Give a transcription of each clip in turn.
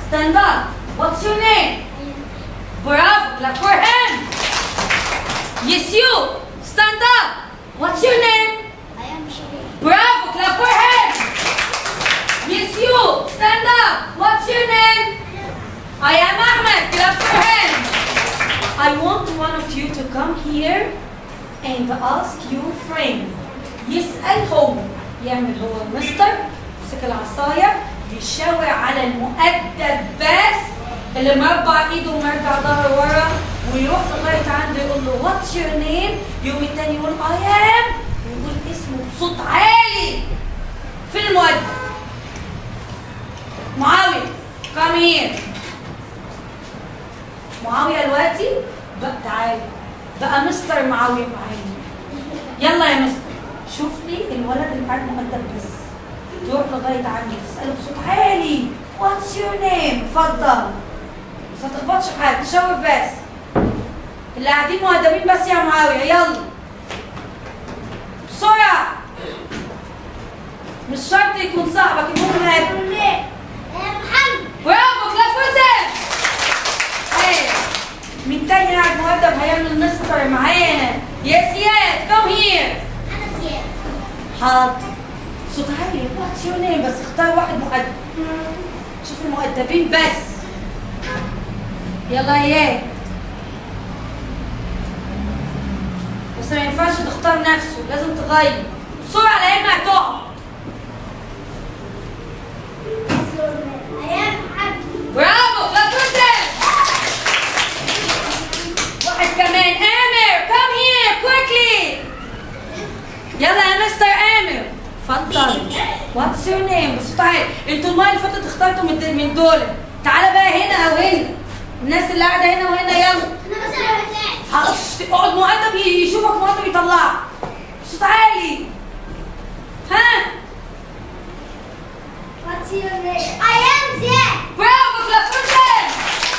stand up what's your name bravo clap for him yes you stand up what's your name I am Shahid. bravo clap for him yes you stand up what's your name I am Ahmed clap for him I want one of you to come here and ask your friend يسأل هو يعمل هو المستر يمسك العصاية يشاور على المؤدب بس اللي مربع ايده ومرجع ظهره ورا ويروح لغاية عنده يقول له واتس يور نيم يوم التاني يقول اي ام ويقول اسمه بصوت عالي فين المؤدب؟ معاوية come here معاوية دلوقتي بقى تعالى بقى مستر معاوية معايا يلا يا مستر شوف لي الولد اللي قاعد مؤدب بس تروح لغاية عنده تسأله بصوت عالي واتس يور نيم اتفضل بس ما تخبطش حد شاور بس اللي قاعدين مؤدبين بس يا معاوية يلا بسرعة مش شرط يكون صاحبك المهم مؤدب يا محمد. برافو كلاس وزن ايه مين تاني قاعد مؤدب هيعمل مستر معانا يا زياد كم هير أنا زياد. حاضر صوت عالي واتس يور نيم بس اختار واحد مؤدب شوف المؤدبين بس يلا يا اياد بس ما ينفعش تختار نفسه لازم تغير بسرعه لان هتقع I am محمد. برافو كلاس وزن واحد كمان امر كم هير كويكلي يلا يا مستر امر اتفضل واتس يور نيم بس تعالى انتوا المره اللي فاتت اخترتوا من من دول تعالى بقى هنا او هنا الناس اللي قاعده هنا وهنا يلا أنا بس أنا بساعد. خلاص اقعد مؤدب يشوفك مؤدب يطلعك بصوت عالي ها What's your name? I am زياد. برافو كلاس وزن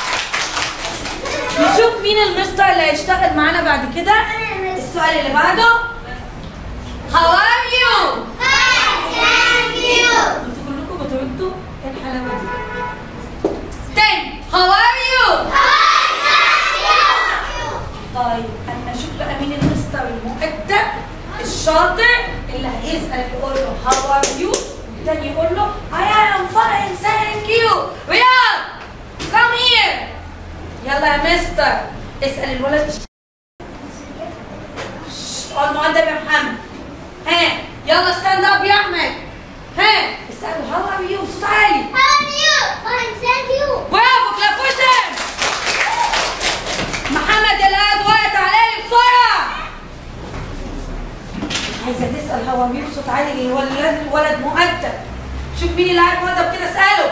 نشوف مين المستر اللي هيشتغل معانا بعد كده أنا مس. السؤال اللي بعده How are you؟ Hi, thank you. انتوا كلكم بتردوا ايه الحلاوه دي؟ تاني How are you؟ Hi, thank you. طيب انا اشوف بقى مين المستر المؤدب الشاطر اللي هيسال يقول له How are you؟ والتاني يقول له I am fine thank you رياض come here يلا يا مستر اسال الولد شش، اقعد مؤدب يا محمد ها يلا ستاند اب يا احمد ها اساله هاو ار يو بصوت عالي How are you? Fine, thank you. برافو كلافوزن محمد الهاد وقت عليه بسرعه عايزه تسال هو مين بصوت عالي الولد الولد مؤدب شوف مين اللي قاعد مؤدب كده اساله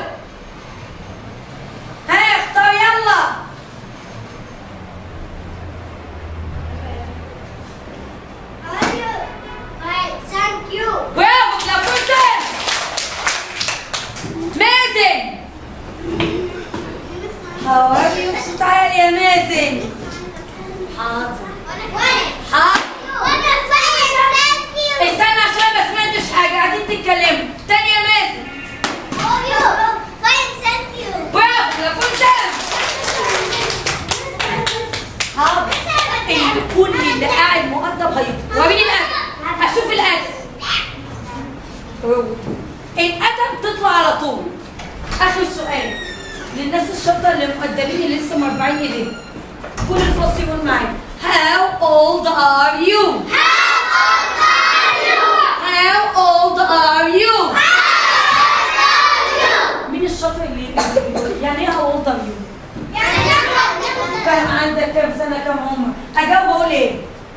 ها اختار يلا How are you? Fine, thank you. برافو كلافوزن مازن هاو ار يو بصوت عالي يا مازن حاضر وأنا حاضر وأنا fine, thank you. استنى عشان ما سمعتش حاجه قاعدين تتكلموا تاني يا مازن How are you? Fine, thank you. برافو كلافوزن حاضر اللي كل اللي قاعد مؤدب هيطلع وريني الاكل اشوف الاكل الادب تطلع على طول اخر سؤال للناس الشاطره اللي مؤدبين اللي لسه مربعين ايديهم كل الفصل يقول معايا How old are you? How old are you? How old are you? How old are you? مين الشاطر اللي اللي بيقول يعني ايه how old are you؟ يعني ناخد كان عندك كام سنه كام عمر؟ اجاوب اقول ايه؟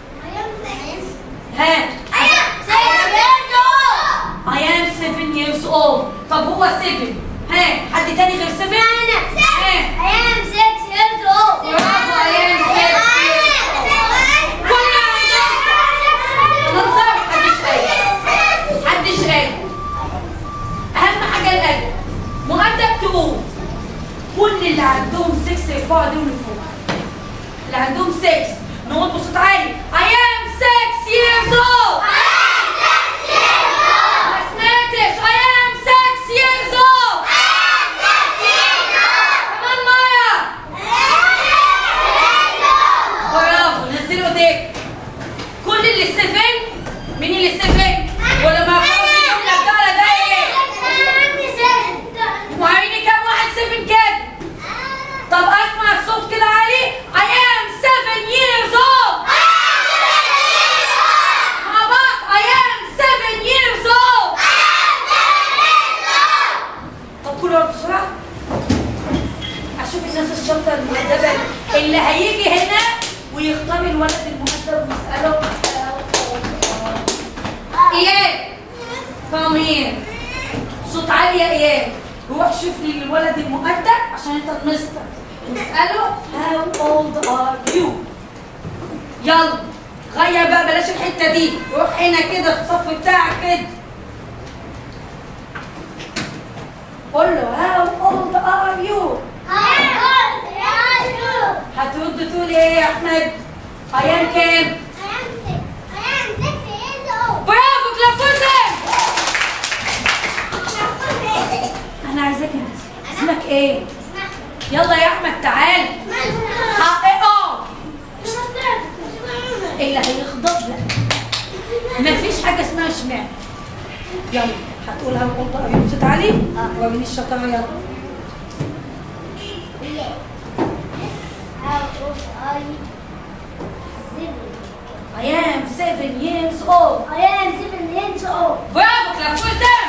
ها I am seven years old. I am seven years old طب هو seven ها حد تاني غير seven؟ أنا ها I am six years old. برافو، I am six years old. كلنا عندنا نظر محدش قايل محدش قايل اهم حاجه الادب مؤدب تقول كل اللي عندهم 6 يرفعوا ايديهم لفوق اللي عندهم 6 نقول بصوت عالي I am 6 years old ما سمعتش I am 6 years old اللي هيجي هنا ويختار الولد المهذب ويساله اياد come here صوت عالي يا اياد روح شوف لي الولد المؤدب عشان انت المستر واساله how old are you يلا غير بقى بلاش الحته دي روح هنا كده في الصف بتاعك كده قول له how old are you هترد تقول ايه يا احمد ايام كام برافو كلافوزن انا عايزاك انت اسمك ايه يلا يا احمد تعال حققه اللي هيغضب لك مفيش حاجه اسمها اشمعنى يلا هتقولها بقول بقى بصوت عالي وريني الشطاره يلا I am seven years old I am seven years old. برافو كلافوزن